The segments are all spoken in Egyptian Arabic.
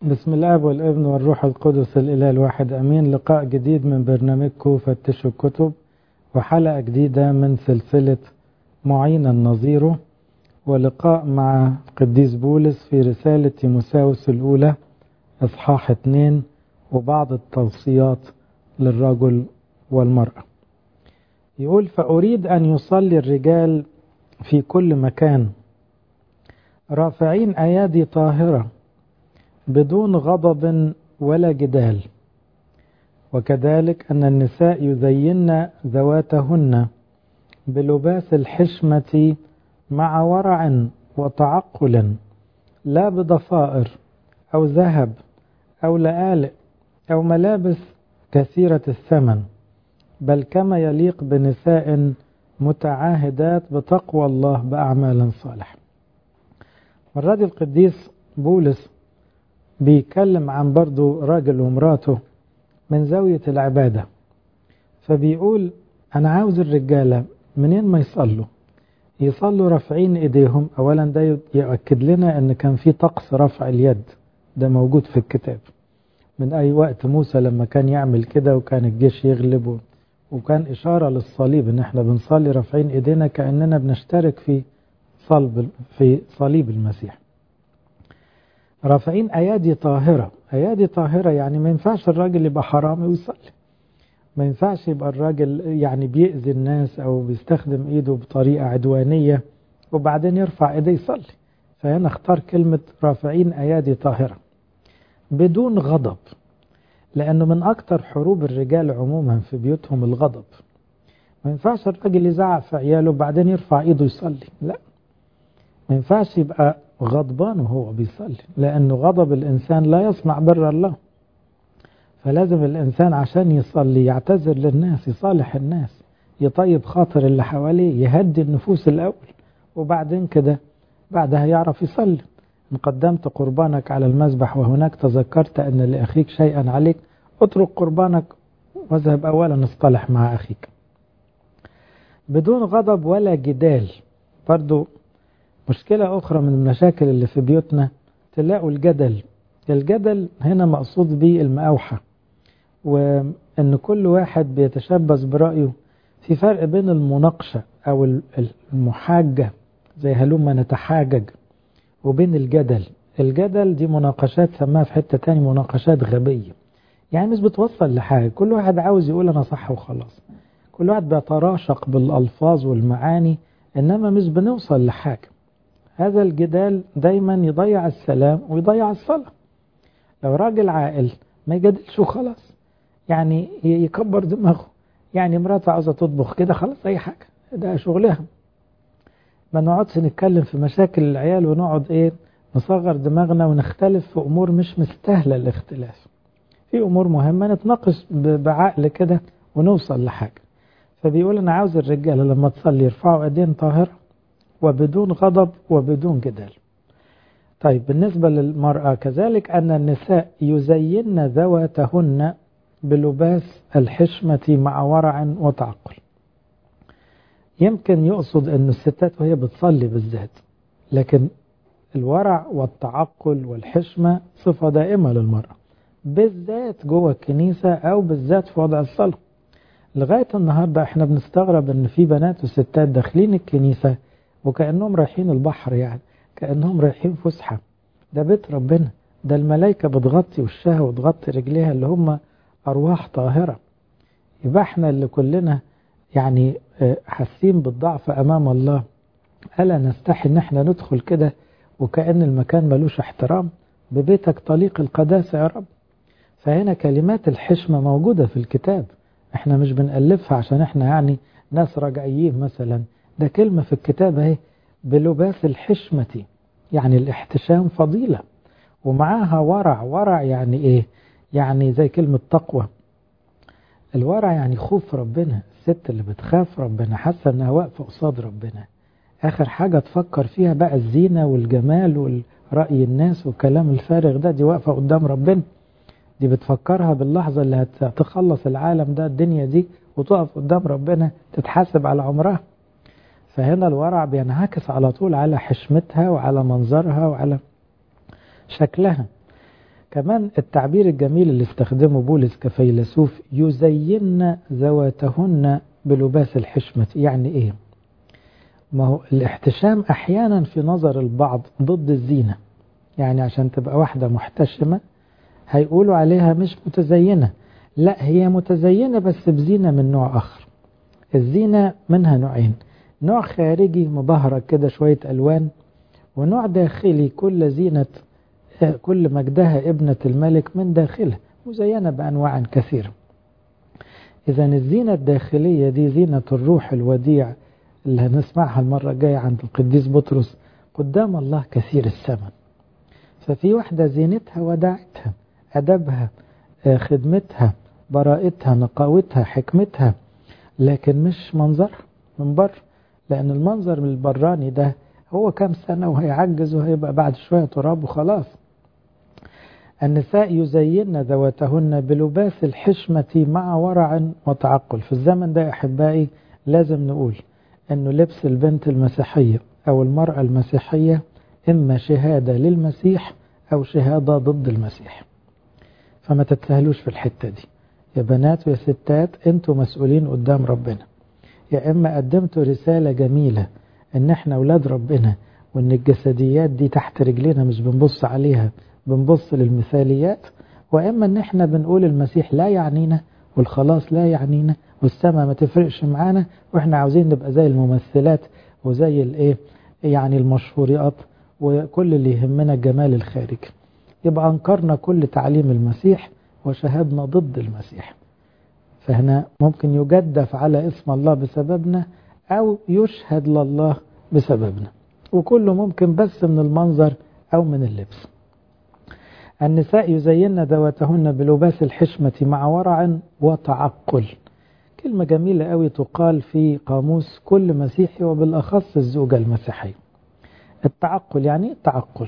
بسم الله والابن والروح القدس الإله الواحد أمين لقاء جديد من برنامجكم فتشوا الكتب وحلقة جديدة من سلسلة معين النظير ولقاء مع قديس بولس في رسالة تيموساوس الأولى إصحاح 2 وبعض التوصيات للرجل والمرأة يقول فأريد أن يصلي الرجال في كل مكان رافعين أيادي طاهرة بدون غضب ولا جدال وكذلك أن النساء يزين ذواتهن بلباس الحشمة مع ورع وتعقل لا بضفائر أو ذهب أو لآلئ أو ملابس كثيرة الثمن بل كما يليق بنساء متعاهدات بتقوى الله بأعمال صالحة مرة دي القديس بولس بيتكلم عن برضو راجل ومراته من زاوية العبادة فبيقول أنا عاوز الرجالة منين ما يصلوا يصلوا رافعين ايديهم اولا ده يؤكد لنا ان كان في طقس رفع اليد ده موجود في الكتاب من اي وقت موسى لما كان يعمل كده وكان الجيش يغلب وكان اشاره للصليب ان احنا بنصلي رافعين ايدينا كاننا بنشترك في صلب في صليب المسيح رافعين ايادي طاهره ايادي طاهره يعني ما ينفعش الراجل يبقى حرامي ويصلي ما ينفعش يبقى الراجل يعني بيأذي الناس او بيستخدم ايده بطريقه عدوانيه وبعدين يرفع ايديه يصلي فهنا اختار كلمه رافعين ايادي طاهره بدون غضب لانه من اكتر حروب الرجال عموما في بيوتهم الغضب ما ينفعش الراجل يزعق في عياله وبعدين يرفع ايده يصلي لا ما ينفعش يبقى غضبان وهو بيصلي لانه غضب الانسان لا يصنع بر الله فلازم الإنسان عشان يصلي يعتذر للناس يصالح الناس يطيب خاطر اللي حواليه يهدي النفوس الأول وبعدين كده بعدها يعرف يصلي إن قدمت قربانك على المذبح وهناك تذكرت أن لأخيك شيئا عليك اترك قربانك واذهب أولا اصطلح مع أخيك بدون غضب ولا جدال برضو مشكلة أخرى من المشاكل اللي في بيوتنا تلاقوا الجدل الجدل هنا مقصود به المأوحة وأن كل واحد بيتشبث برأيه في فرق بين المناقشة أو المحاجة زي هلما نتحاجج وبين الجدل الجدل دي مناقشات سماها في حتة تاني مناقشات غبية يعني مش بتوصل لحاجة كل واحد عاوز يقول أنا صح وخلاص كل واحد بيتراشق بالألفاظ والمعاني إنما مش بنوصل لحاجة هذا الجدال دايما يضيع السلام ويضيع الصلاة لو راجل عاقل ما يجادلش وخلاص يعني يكبر دماغه يعني مراته عاوزة تطبخ كده خلاص أي حاجة ده شغلها ما نقعدش نتكلم في مشاكل العيال ونقعد ايه نصغر دماغنا ونختلف في أمور مش مستاهلة الاختلاف في أمور مهمة نتناقش بعقل كده ونوصل لحاجة فبيقول أنا عاوز الرجالة لما تصلي يرفعوا أيدين طاهرة وبدون غضب وبدون جدال طيب بالنسبة للمرأة كذلك أن النساء يزين ذواتهن بلباس الحشمة مع ورع وتعقل يمكن يقصد أن الستات وهي بتصلي بالذات لكن الورع والتعقل والحشمة صفة دائمة للمرأة بالذات جوه الكنيسة أو بالذات في وضع الصلاة لغاية النهاردة احنا بنستغرب ان في بنات وستات داخلين الكنيسة وكأنهم رايحين البحر يعني كأنهم رايحين فسحة ده بيت ربنا ده الملائكة بتغطي وشها وتغطي رجليها اللي هم أرواح طاهرة يبقى احنا اللي كلنا يعني حاسين بالضعف أمام الله ألا نستحي إن احنا ندخل كده وكأن المكان ملوش احترام ببيتك طليق القداسة يا رب فهنا كلمات الحشمة موجودة في الكتاب احنا مش بنألفها عشان احنا يعني ناس رجعيين مثلا ده كلمة في الكتاب اهي بلباس الحشمة يعني الاحتشام فضيلة ومعاها ورع ورع يعني ايه يعني زي كلمة تقوى الورع يعني خوف ربنا الست اللي بتخاف ربنا حاسة انها واقفة قصاد ربنا اخر حاجة تفكر فيها بقى الزينة والجمال والرأي الناس والكلام الفارغ ده دي واقفة قدام ربنا دي بتفكرها باللحظة اللي هتخلص العالم ده الدنيا دي وتقف قدام ربنا تتحاسب على عمرها فهنا الورع بينعكس على طول على حشمتها وعلى منظرها وعلى شكلها كمان التعبير الجميل اللي استخدمه بولس كفيلسوف يزين ذواتهن بلباس الحشمة يعني ايه ما هو الاحتشام احيانا في نظر البعض ضد الزينة يعني عشان تبقى واحدة محتشمة هيقولوا عليها مش متزينة لا هي متزينة بس بزينة من نوع آخر الزينة منها نوعين نوع خارجي مبهرج كده شوية ألوان ونوع داخلي كل زينة كل مجدها ابنة الملك من داخلها مزينة بأنواع كثيرة إذا الزينة الداخلية دي زينة الروح الوديع اللي هنسمعها المرة الجاية عند القديس بطرس قدام الله كثير الثمن ففي واحدة زينتها وداعتها أدبها خدمتها براءتها نقاوتها حكمتها لكن مش منظرها من بره لأن المنظر من البراني ده هو كام سنة وهيعجز وهيبقى بعد شوية تراب وخلاص النساء يزين ذواتهن بلباس الحشمة مع ورع وتعقل في الزمن ده أحبائي لازم نقول أنه لبس البنت المسيحية أو المرأة المسيحية إما شهادة للمسيح أو شهادة ضد المسيح فما تتسهلوش في الحتة دي يا بنات ويا ستات انتوا مسؤولين قدام ربنا يا إما قدمتوا رسالة جميلة إن إحنا أولاد ربنا وإن الجسديات دي تحت رجلنا مش بنبص عليها بنبص للمثاليات وإما إن إحنا بنقول المسيح لا يعنينا والخلاص لا يعنينا والسماء ما تفرقش معانا وإحنا عاوزين نبقى زي الممثلات وزي الإيه يعني المشهوريات وكل اللي يهمنا الجمال الخارجي يبقى أنكرنا كل تعليم المسيح وشهدنا ضد المسيح فهنا ممكن يجدف على اسم الله بسببنا أو يشهد لله بسببنا وكله ممكن بس من المنظر أو من اللبس النساء يزين ذواتهن بلباس الحشمة مع ورع وتعقل كلمة جميلة قوي تقال في قاموس كل مسيحي وبالأخص الزوجة المسيحية التعقل يعني التعقل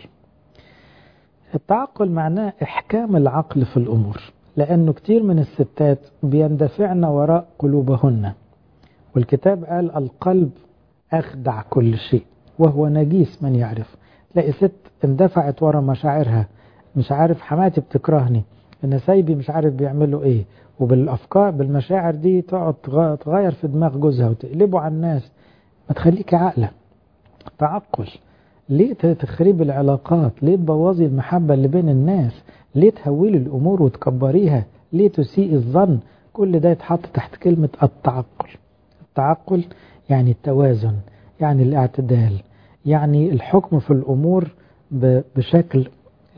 التعقل معناه إحكام العقل في الأمور لأنه كتير من الستات بيندفعن وراء قلوبهن والكتاب قال القلب أخدع كل شيء وهو نجيس من يعرف تلاقي ست اندفعت ورا مشاعرها مش عارف حماتي بتكرهني نسايبي مش عارف بيعملوا ايه وبالافكار بالمشاعر دي تقعد تغير في دماغ جوزها وتقلبه على الناس ما تخليكي عاقله تعقل ليه تخربي العلاقات ليه تبوظي المحبة اللي بين الناس ليه تهولي الأمور وتكبريها ليه تسيء الظن كل ده يتحط تحت كلمة التعقل التعقل يعني التوازن يعني الاعتدال يعني الحكم في الأمور بشكل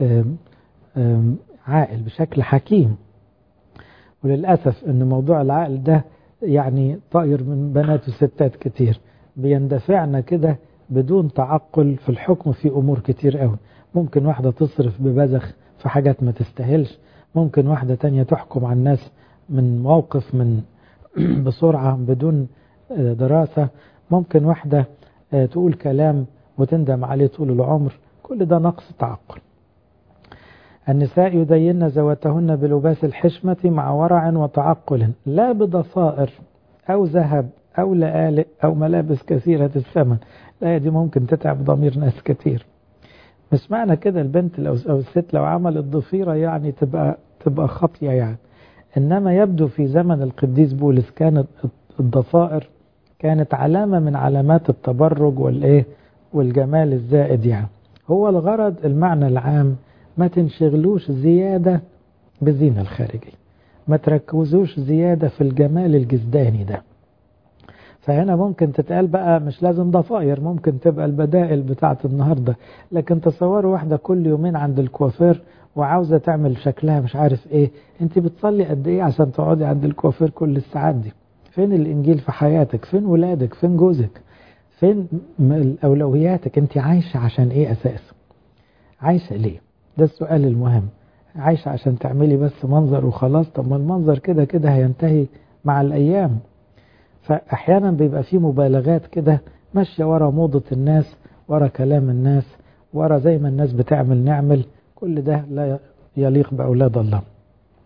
عاقل بشكل حكيم وللأسف أن موضوع العقل ده يعني طائر من بنات وستات كتير بيندفعنا كده بدون تعقل في الحكم في أمور كتير قوي ممكن واحدة تصرف ببذخ في حاجات ما تستاهلش ممكن واحدة تانية تحكم على الناس من موقف من بسرعة بدون دراسة ممكن واحدة تقول كلام وتندم عليه طول العمر كل ده نقص تعقل النساء يدين ذواتهن بلباس الحشمة مع ورع وتعقل لا بضفائر أو ذهب أو لآلئ أو ملابس كثيرة الثمن الآية دي ممكن تتعب ضمير ناس كتير مش معنى كده البنت لو أو الست لو عملت ضفيرة يعني تبقى تبقى خطية يعني إنما يبدو في زمن القديس بولس كانت الضفائر كانت علامة من علامات التبرج والإيه والجمال الزائد يعني هو الغرض المعنى العام ما تنشغلوش زيادة بالزينة الخارجية ما تركزوش زيادة في الجمال الجسداني ده فهنا ممكن تتقال بقى مش لازم ضفائر ممكن تبقى البدائل بتاعت النهاردة لكن تصوروا واحدة كل يومين عند الكوافير وعاوزة تعمل شكلها مش عارف ايه انت بتصلي قد ايه عشان تقعدي عند الكوافير كل الساعات دي فين الانجيل في حياتك فين ولادك فين جوزك فين اولوياتك انت عايشة عشان ايه اساسا عايشة ليه ده السؤال المهم عايشة عشان تعملي بس منظر وخلاص طب ما المنظر كده كده هينتهي مع الايام فأحيانا بيبقى فيه مبالغات كده ماشية ورا موضة الناس ورا كلام الناس ورا زي ما الناس بتعمل نعمل كل ده لا يليق بأولاد الله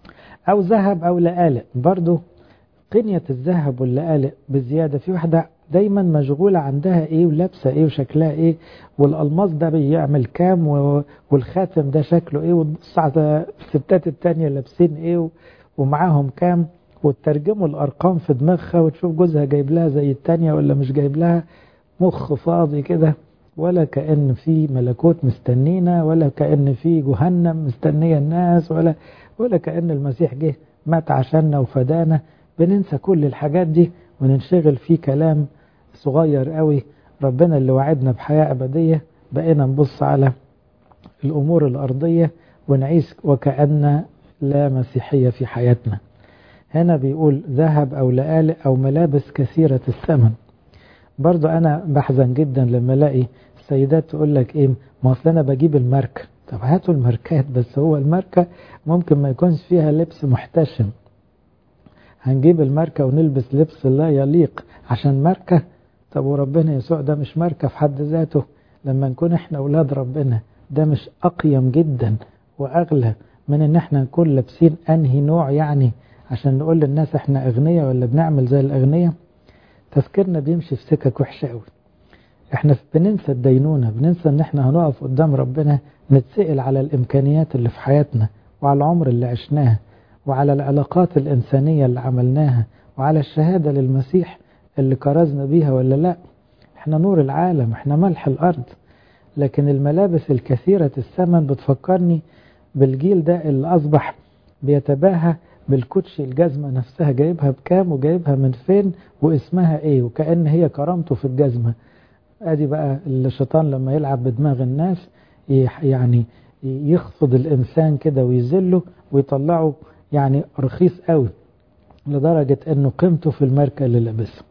أو ذهب أو لآلئ برضو قنية الذهب واللآلئ بزيادة في واحدة دايما مشغولة عندها ايه ولابسة ايه وشكلها ايه والالماس ده بيعمل كام والخاتم ده شكله ايه وتبص على الستات التانية لابسين ايه ومعاهم كام وترجموا الارقام في دماغها وتشوف جوزها جايب لها زي التانية ولا مش جايب لها مخ فاضي كده ولا كأن في ملكوت مستنينا ولا كأن في جهنم مستنية الناس ولا ولا كأن المسيح جه مات عشاننا وفدانا بننسى كل الحاجات دي وننشغل في كلام صغير قوي ربنا اللي وعدنا بحياة أبدية بقينا نبص على الأمور الأرضية ونعيش وكأن لا مسيحية في حياتنا هنا بيقول ذهب أو لآلئ أو ملابس كثيرة الثمن برضو أنا بحزن جدا لما ألاقي السيدات تقول لك إيه ما أصل أنا بجيب الماركة طب هاتوا الماركات بس هو الماركة ممكن ما يكونش فيها لبس محتشم هنجيب الماركة ونلبس لبس لا يليق عشان ماركة طب وربنا يسوع ده مش ماركة في حد ذاته لما نكون احنا أولاد ربنا ده مش أقيم جدا وأغلى من ان احنا نكون لابسين أنهي نوع يعني عشان نقول للناس احنا أغنياء ولا بنعمل زي الأغنياء تفكيرنا بيمشي في سكك وحشة قوي احنا بننسى الدينونة بننسى ان احنا هنقف قدام ربنا نتسأل على الإمكانيات اللي في حياتنا وعلى العمر اللي عشناه وعلى العلاقات الإنسانية اللي عملناها وعلى الشهادة للمسيح اللي كرزنا بيها ولا لا احنا نور العالم احنا ملح الأرض لكن الملابس الكثيرة الثمن بتفكرني بالجيل ده اللي أصبح بيتباهى بالكوتشي الجزمة نفسها جايبها بكام وجايبها من فين واسمها ايه وكأن هي كرامته في الجزمة ادي بقى الشيطان لما يلعب بدماغ الناس يعني يخفض الإنسان كده ويذله ويطلعه يعني رخيص قوي لدرجة أنه قيمته في الماركة اللي لابسها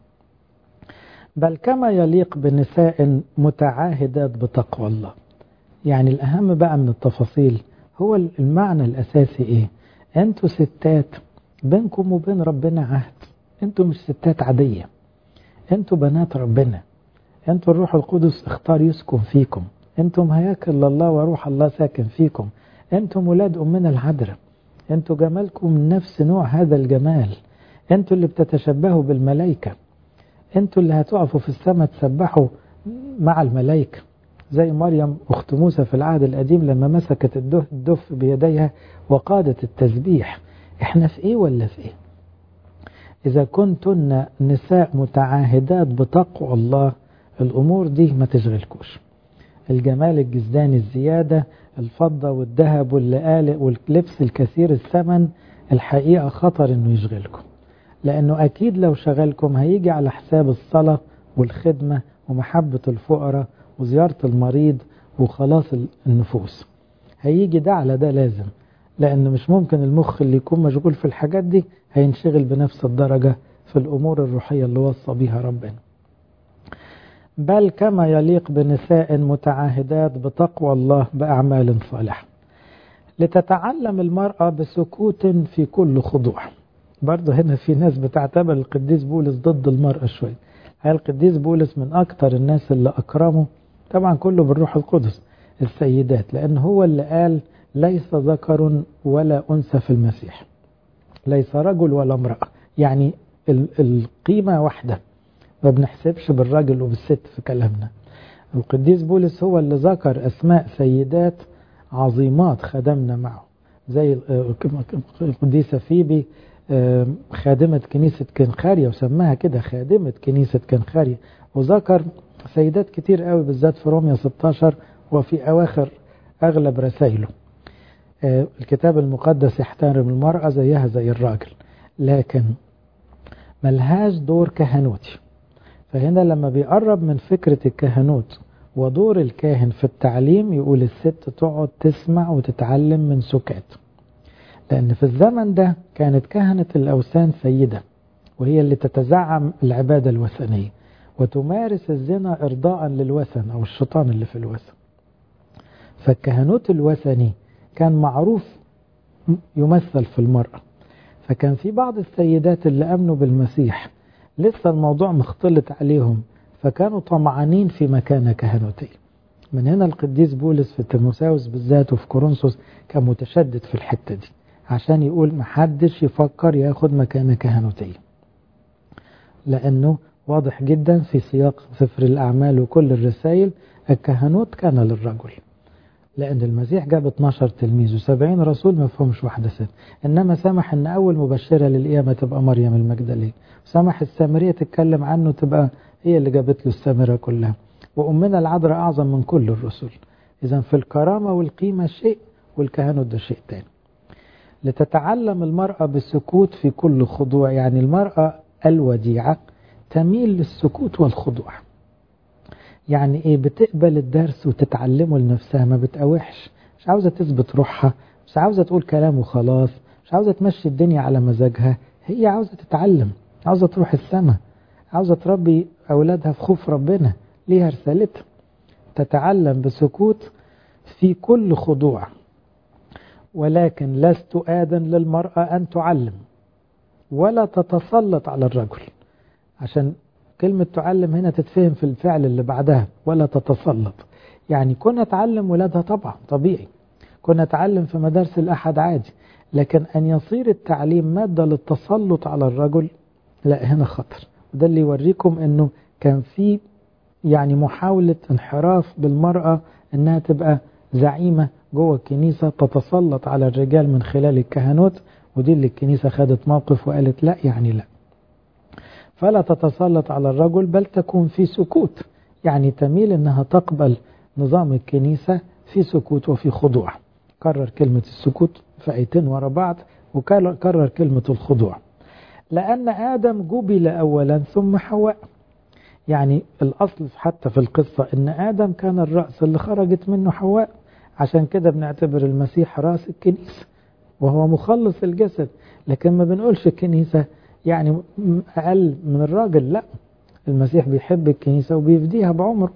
بل كما يليق بنساء متعاهدات بتقوى الله يعني الأهم بقى من التفاصيل هو المعنى الأساسي إيه أنتوا ستات بينكم وبين ربنا عهد أنتوا مش ستات عادية أنتوا بنات ربنا أنتوا الروح القدس اختار يسكن فيكم أنتم هياكل لله وروح الله ساكن فيكم أنتم ولاد أمنا العذراء أنتوا جمالكم من نفس نوع هذا الجمال أنتوا اللي بتتشبهوا بالملائكة أنتوا اللي هتقفوا في السماء تسبحوا مع الملائكة زي مريم أخت موسى في العهد القديم لما مسكت الدف بيديها وقادت التسبيح احنا في ايه ولا في ايه إذا كنتن نساء متعاهدات بتقوى الله الأمور دي ما تشغلكوش الجمال الجزداني الزيادة الفضة والذهب واللآلئ واللبس الكثير الثمن الحقيقة خطر انه يشغلكم لانه اكيد لو شغلكم هيجي على حساب الصلاة والخدمة ومحبة الفقراء وزيارة المريض وخلاص النفوس هيجي ده على ده لازم لان مش ممكن المخ اللي يكون مشغول في الحاجات دي هينشغل بنفس الدرجة في الامور الروحية اللي وصى بها ربنا بل كما يليق بنساء متعاهدات بتقوى الله بأعمال صالحة لتتعلم المرأة بسكوت في كل خضوع برضه هنا في ناس بتعتبر القديس بولس ضد المرأة شوية هل القديس بولس من أكتر الناس اللي أكرمه طبعا كله بالروح القدس السيدات لأن هو اللي قال ليس ذكر ولا أنثى في المسيح ليس رجل ولا امرأة يعني القيمة واحدة ما بنحسبش بالراجل وبالست في كلامنا القديس بولس هو اللي ذكر أسماء سيدات عظيمات خدمنا معه زي القديسة فيبي خادمة كنيسة كنخاريا وسماها كده خادمة كنيسة كنخاريا وذكر سيدات كتير قوي بالذات في روميا 16 وفي أواخر أغلب رسائله الكتاب المقدس يحترم المرأة زيها زي الراجل لكن ملهاش دور كهنوتي فهنا لما بيقرب من فكرة الكهنوت ودور الكاهن في التعليم يقول الست تقعد تسمع وتتعلم من سكات لأن في الزمن ده كانت كهنة الأوثان سيدة وهي اللي تتزعم العبادة الوثنية وتمارس الزنا إرضاء للوثن أو الشيطان اللي في الوثن فالكهنوت الوثني كان معروف يمثل في المرأة فكان في بعض السيدات اللي أمنوا بالمسيح لسه الموضوع مختلط عليهم فكانوا طمعانين في مكانة كهنوتية من هنا القديس بولس في تيموساوس بالذات وفي كورنثوس كان متشدد في الحتة دي عشان يقول محدش يفكر ياخد مكانة كهنوتية لأنه واضح جدا في سياق سفر الأعمال وكل الرسائل الكهنوت كان للرجل لأن المسيح جاب 12 تلميذ و70 رسول ما فهمش واحدة ست إنما سمح إن أول مبشرة للقيامة تبقى مريم المجدلية سمح السامرية تتكلم عنه تبقى هي اللي جابت له السامرة كلها وأمنا العذراء أعظم من كل الرسل إذا في الكرامة والقيمة شيء والكهنوت ده شيء تاني لتتعلم المرأة بالسكوت في كل خضوع يعني المرأة الوديعة تميل للسكوت والخضوع يعني ايه بتقبل الدرس وتتعلمه لنفسها ما بتقاوحش مش عاوزة تثبت روحها مش عاوزة تقول كلام وخلاص مش عاوزة تمشي الدنيا على مزاجها هي عاوزة تتعلم عاوزة تروح السماء عاوزة تربي أولادها في خوف ربنا ليها رسالتها تتعلم بسكوت في كل خضوع ولكن لست آدا للمرأة أن تعلم ولا تتسلط على الرجل عشان كلمة تعلم هنا تتفهم في الفعل اللي بعدها ولا تتسلط يعني كنا تعلم ولادها طبعا طبيعي كنا تعلم في مدارس الأحد عادي لكن أن يصير التعليم مادة للتسلط على الرجل لا هنا خطر وده اللي يوريكم أنه كان في يعني محاولة انحراف بالمرأة أنها تبقى زعيمة جوه الكنيسة تتسلط على الرجال من خلال الكهنوت ودي اللي الكنيسة خدت موقف وقالت لا يعني لا فلا تتسلط على الرجل بل تكون في سكوت يعني تميل انها تقبل نظام الكنيسة في سكوت وفي خضوع كرر كلمة السكوت في ايتين ورا بعض وكرر كلمة الخضوع لأن آدم جبل أولا ثم حواء يعني الأصل حتى في القصة أن آدم كان الرأس اللي خرجت منه حواء عشان كده بنعتبر المسيح راس الكنيسة وهو مخلص الجسد لكن ما بنقولش الكنيسة يعني أقل من الراجل لا المسيح بيحب الكنيسة وبيفديها بعمره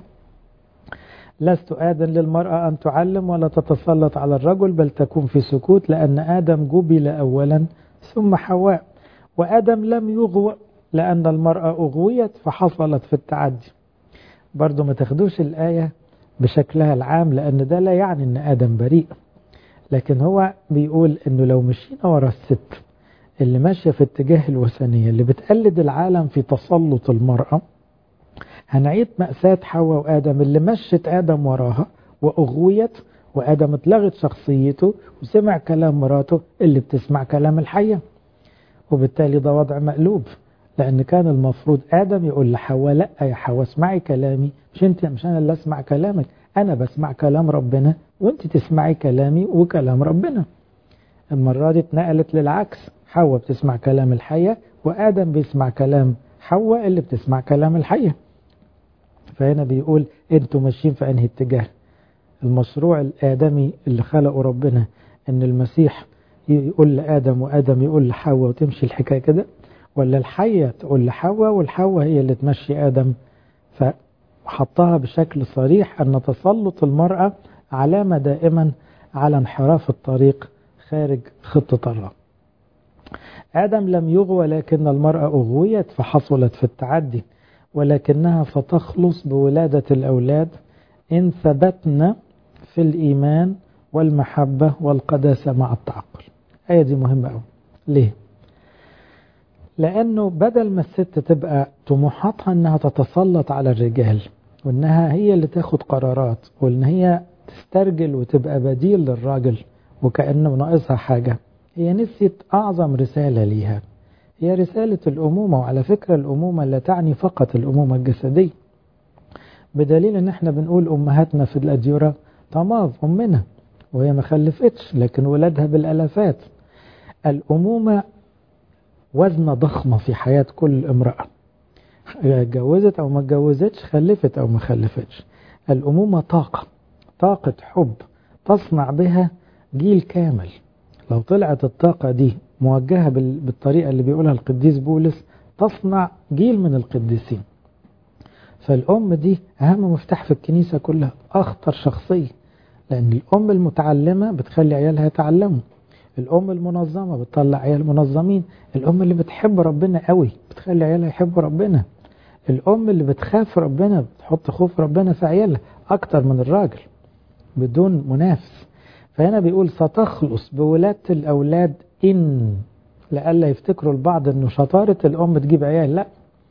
لست آدا للمرأة أن تعلم ولا تتسلط على الرجل بل تكون في سكوت لأن آدم جبل أولا ثم حواء وآدم لم يغوى لأن المرأة أغويت فحصلت في التعدي برضو ما تاخدوش الآية بشكلها العام لأن ده لا يعني أن آدم بريء لكن هو بيقول أنه لو مشينا ورا الست اللي ماشية في اتجاه الوثنية اللي بتقلد العالم في تسلط المرأة هنعيد مأساة حواء وآدم اللي مشت آدم وراها وأغويت وآدم اتلغت شخصيته وسمع كلام مراته اللي بتسمع كلام الحية وبالتالي ده وضع مقلوب لأن كان المفروض آدم يقول لحواء لا يا حواء اسمعي كلامي مش انت مش أنا اللي أسمع كلامك أنا بسمع كلام ربنا وانت تسمعي كلامي وكلام ربنا المرة دي اتنقلت للعكس حواء بتسمع كلام الحية وآدم بيسمع كلام حواء اللي بتسمع كلام الحية فهنا بيقول انتوا ماشيين في انهي اتجاه المشروع الآدمي اللي خلقه ربنا ان المسيح يقول لآدم وآدم يقول لحواء وتمشي الحكاية كده ولا الحية تقول لحواء والحواء هي اللي تمشي آدم فحطها بشكل صريح أن تسلط المرأة علامة دائما على انحراف الطريق خارج خطة الله آدم لم يغوى لكن المرأة أغويت فحصلت في التعدي ولكنها ستخلص بولادة الأولاد إن ثبتنا في الإيمان والمحبة والقداسة مع التعقل آية دي مهمة أوي ليه؟ لأنه بدل ما الست تبقى طموحاتها أنها تتسلط على الرجال وأنها هي اللي تاخد قرارات وأن هي تسترجل وتبقى بديل للراجل وكأنه ناقصها حاجة هي نسيت أعظم رسالة ليها هي رسالة الأمومة وعلى فكرة الأمومة لا تعني فقط الأمومة الجسدية بدليل ان احنا بنقول أمهاتنا في الأديرة طماف أمنا وهي ما خلفتش لكن ولادها بالألافات الأمومة وزنة ضخمة في حياة كل امرأة اتجوزت أو ما اتجوزتش خلفت أو ما خلفتش الأمومة طاقة طاقة حب تصنع بها جيل كامل لو طلعت الطاقة دي موجهة بالطريقة اللي بيقولها القديس بولس تصنع جيل من القديسين فالأم دي أهم مفتاح في الكنيسة كلها أخطر شخصية لأن الأم المتعلمة بتخلي عيالها يتعلموا الأم المنظمة بتطلع عيال منظمين الأم اللي بتحب ربنا قوي بتخلي عيالها يحبوا ربنا الأم اللي بتخاف ربنا بتحط خوف ربنا في عيالها أكتر من الراجل بدون منافس فهنا بيقول ستخلص بولادة الأولاد إن لألا يفتكروا البعض أنه شطارة الأم تجيب عيال لا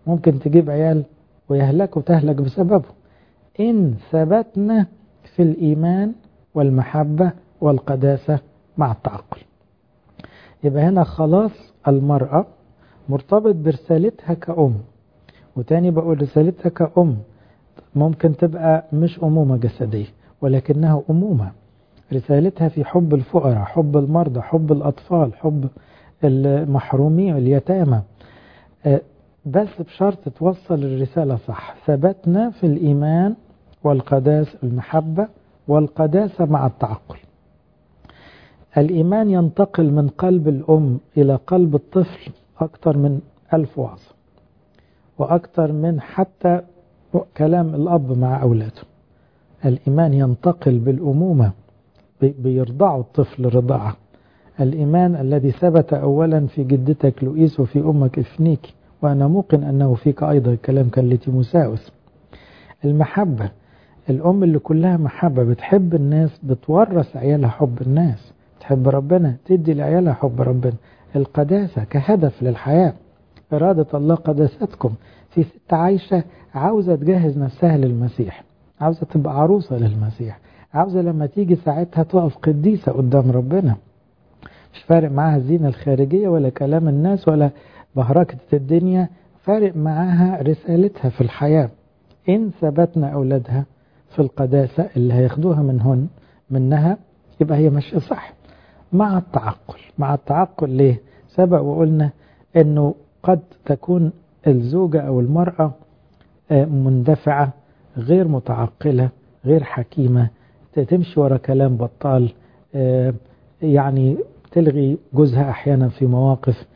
ممكن تجيب عيال ويهلك وتهلك بسببه إن ثبتنا في الإيمان والمحبة والقداسة مع التعقل يبقى هنا خلاص المرأة مرتبط برسالتها كأم وتاني بقول رسالتها كأم ممكن تبقى مش أمومة جسدية ولكنها أمومة رسالتها في حب الفقراء حب المرضى حب الأطفال حب المحرومين اليتامى بس بشرط توصل الرسالة صح ثبتنا في الإيمان والقداس المحبة والقداسة مع التعقل الإيمان ينتقل من قلب الأم إلى قلب الطفل أكثر من ألف وعظة وأكثر من حتى كلام الأب مع أولاده الإيمان ينتقل بالأمومة بيرضعوا الطفل رضاعة الإيمان الذي ثبت أولا في جدتك لؤيس وفي أمك إفنيك وأنا موقن أنه فيك أيضا الكلام كان لتيموساوس المحبة الأم اللي كلها محبة بتحب الناس بتورث عيالها حب الناس تحب ربنا تدي لعيالها حب ربنا القداسة كهدف للحياة إرادة الله قداستكم في ست عايشة عاوزة تجهز نفسها للمسيح عاوزة تبقى عروسة للمسيح عاوزة لما تيجي ساعتها تقف قديسة قدام ربنا مش فارق معاها الزينة الخارجية ولا كلام الناس ولا بهركة الدنيا فارق معاها رسالتها في الحياة إن ثبتنا أولادها في القداسة اللي هياخدوها منهن منها يبقى هي ماشية صح مع التعقل مع التعقل ليه سبق وقلنا انه قد تكون الزوجة او المرأة مندفعة غير متعقلة غير حكيمة تمشي ورا كلام بطال يعني تلغي جوزها احيانا في مواقف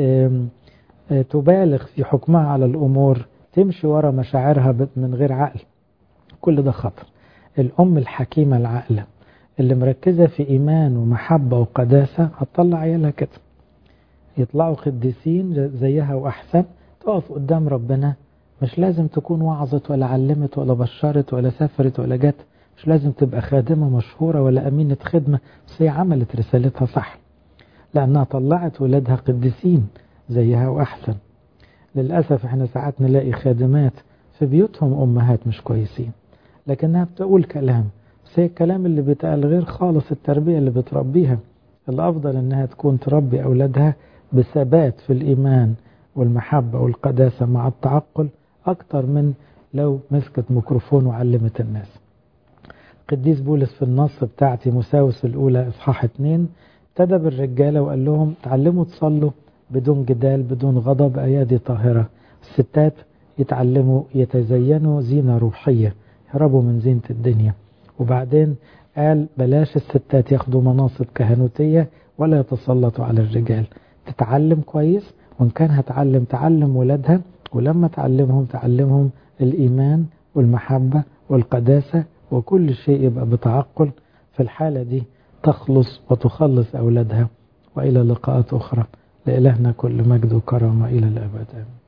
تبالغ في حكمها على الامور تمشي ورا مشاعرها من غير عقل كل ده خطر الام الحكيمة العاقلة اللي مركزة في إيمان ومحبة وقداسة هتطلع عيالها كده يطلعوا قديسين زيها وأحسن تقف قدام ربنا مش لازم تكون وعظت ولا علمت ولا بشرت ولا سافرت ولا جت مش لازم تبقى خادمة مشهورة ولا أمينة خدمة بس هي عملت رسالتها صح لأنها طلعت ولادها قديسين زيها وأحسن للأسف احنا ساعات نلاقي خادمات في بيوتهم أمهات مش كويسين لكنها بتقول كلام بس هي الكلام اللي بيتقال غير خالص التربية اللي بتربيها الأفضل إنها تكون تربي أولادها بثبات في الإيمان والمحبة والقداسة مع التعقل أكتر من لو مسكت ميكروفون وعلمت الناس قديس بولس في النص بتاعتي مساوس الأولى إصحاح اتنين ابتدى بالرجالة وقال لهم تعلموا تصلوا بدون جدال بدون غضب أيادي طاهرة الستات يتعلموا يتزينوا زينة روحية يهربوا من زينة الدنيا وبعدين قال بلاش الستات ياخدوا مناصب كهنوتية ولا يتسلطوا على الرجال تتعلم كويس وإن كان هتعلم تعلم ولادها ولما تعلمهم تعلمهم الإيمان والمحبة والقداسة وكل شيء يبقى بتعقل في الحالة دي تخلص وتخلص أولادها وإلى لقاءات أخرى لإلهنا كل مجد وكرامة إلى الأبد آمين